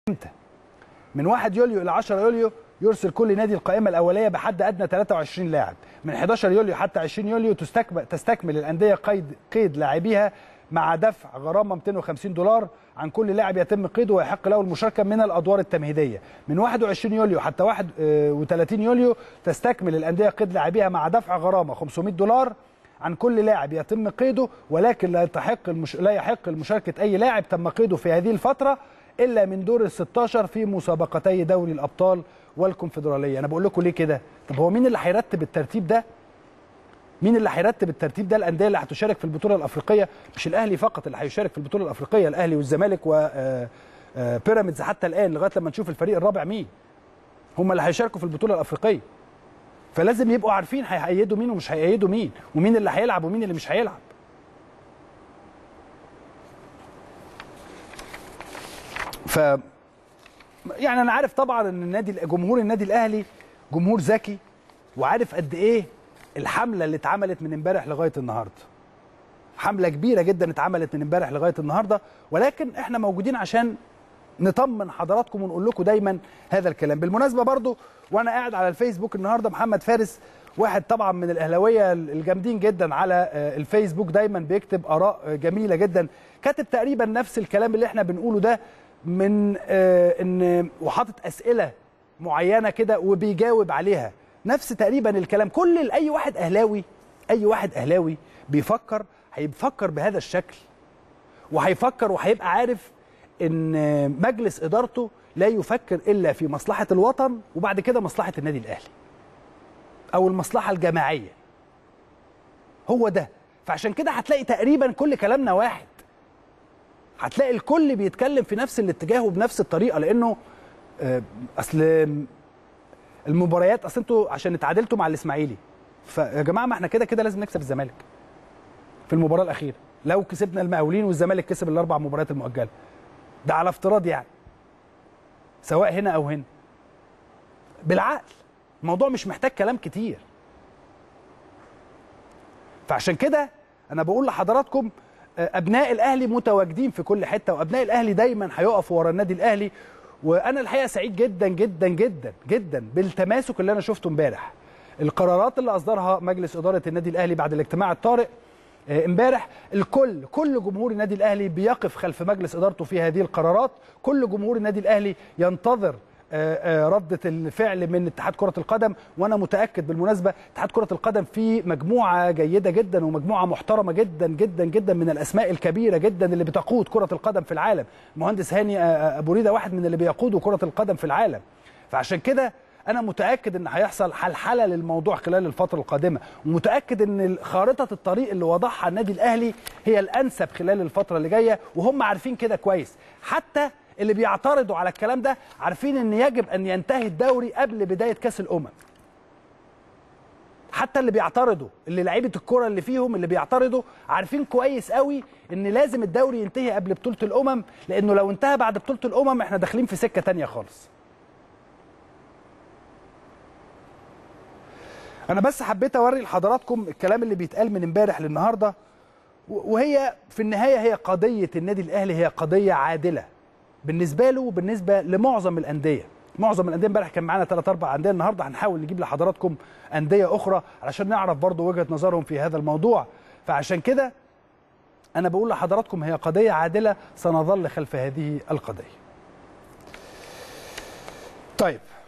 امتى من 1 يوليو الى 10 يوليو يرسل كل نادي القائمه الاوليه بحد ادنى 23 لاعب من 11 يوليو حتى 20 يوليو تستكمل تستكمل الانديه قيد قيد لاعبيها مع دفع غرامه 250 دولار عن كل لاعب يتم قيده ويحق له المشاركه من الادوار التمهيديه من 21 يوليو حتى 31 يوليو تستكمل الانديه قيد لاعبيها مع دفع غرامه 500 دولار عن كل لاعب يتم قيده ولكن لا تحق المش... لا يحق المشاركه اي لاعب تم قيده في هذه الفتره الا من دور ال 16 في مسابقتي دوري الابطال والكونفدراليه انا بقول لكم ليه كده طب هو مين اللي هيرتب الترتيب ده مين اللي هيرتب الترتيب ده الانديه اللي هتشارك في البطوله الافريقيه مش الاهلي فقط اللي هيشارك في البطوله الافريقيه الاهلي والزمالك وبيراميدز حتى الان لغايه لما نشوف الفريق الرابع مين هم اللي هيشاركوا في البطوله الافريقيه فلازم يبقوا عارفين هيأيدوا مين ومش هيأيدوا مين ومين اللي هيلعب ومين اللي مش هيلعب ف يعني انا عارف طبعا ان النادي جمهور النادي الاهلي جمهور ذكي وعارف قد ايه الحمله اللي اتعملت من امبارح لغايه النهارده حمله كبيره جدا اتعملت من امبارح لغايه النهارده ولكن احنا موجودين عشان نطمن حضراتكم ونقول لكم دايما هذا الكلام بالمناسبه برضو وانا قاعد على الفيسبوك النهارده محمد فارس واحد طبعا من الاهلاويه الجامدين جدا على الفيسبوك دايما بيكتب اراء جميله جدا كاتب تقريبا نفس الكلام اللي احنا بنقوله ده من ان وحاطط اسئله معينه كده وبيجاوب عليها نفس تقريبا الكلام كل اي واحد اهلاوي اي واحد اهلاوي بيفكر هيفكر بهذا الشكل وهيفكر وهيبقى عارف ان مجلس ادارته لا يفكر الا في مصلحه الوطن وبعد كده مصلحه النادي الاهلي او المصلحه الجماعيه هو ده فعشان كده هتلاقي تقريبا كل كلامنا واحد هتلاقي الكل بيتكلم في نفس الاتجاه وبنفس الطريقه لانه اصل المباريات اصل انتوا عشان اتعادلتوا مع الاسماعيلي فيا جماعه ما احنا كده كده لازم نكسب الزمالك في المباراه الاخيره لو كسبنا المقاولين والزمالك كسب الاربع مباريات المؤجله ده على افتراض يعني سواء هنا او هنا بالعقل الموضوع مش محتاج كلام كتير فعشان كده انا بقول لحضراتكم ابناء الاهلي متواجدين في كل حته وابناء الاهلي دايما هيقفوا ورا النادي الاهلي وانا الحقيقه سعيد جدا جدا جدا جدا بالتماسك اللي انا شفته امبارح القرارات اللي اصدرها مجلس اداره النادي الاهلي بعد الاجتماع الطارئ امبارح الكل كل جمهور النادي الاهلي بيقف خلف مجلس ادارته في هذه القرارات كل جمهور النادي الاهلي ينتظر ردة الفعل من اتحاد كرة القدم وانا متأكد بالمناسبة اتحاد كرة القدم فيه مجموعة جيدة جدا ومجموعة محترمة جدا جدا جدا من الاسماء الكبيرة جدا اللي بتقود كرة القدم في العالم المهندس هاني ابو ريدة واحد من اللي بيقودوا كرة القدم في العالم فعشان كده انا متاكد ان هيحصل حلحله للموضوع خلال الفتره القادمه ومتاكد ان خارطه الطريق اللي وضعها النادي الاهلي هي الانسب خلال الفتره اللي جايه وهم عارفين كده كويس حتى اللي بيعترضوا على الكلام ده عارفين ان يجب ان ينتهي الدوري قبل بدايه كاس الامم حتى اللي بيعترضوا اللي لعيبه الكره اللي فيهم اللي بيعترضوا عارفين كويس قوي ان لازم الدوري ينتهي قبل بطوله الامم لانه لو انتهى بعد بطوله الامم احنا داخلين في سكه تانية خالص انا بس حبيت اوري لحضراتكم الكلام اللي بيتقال من امبارح للنهارده وهي في النهايه هي قضيه النادي الاهلي هي قضيه عادله بالنسبه له وبالنسبه لمعظم الانديه معظم الانديه امبارح كان معانا ثلاث اربع انديه النهارده هنحاول نجيب لحضراتكم انديه اخرى علشان نعرف برضو وجهه نظرهم في هذا الموضوع فعشان كده انا بقول لحضراتكم هي قضيه عادله سنظل خلف هذه القضيه طيب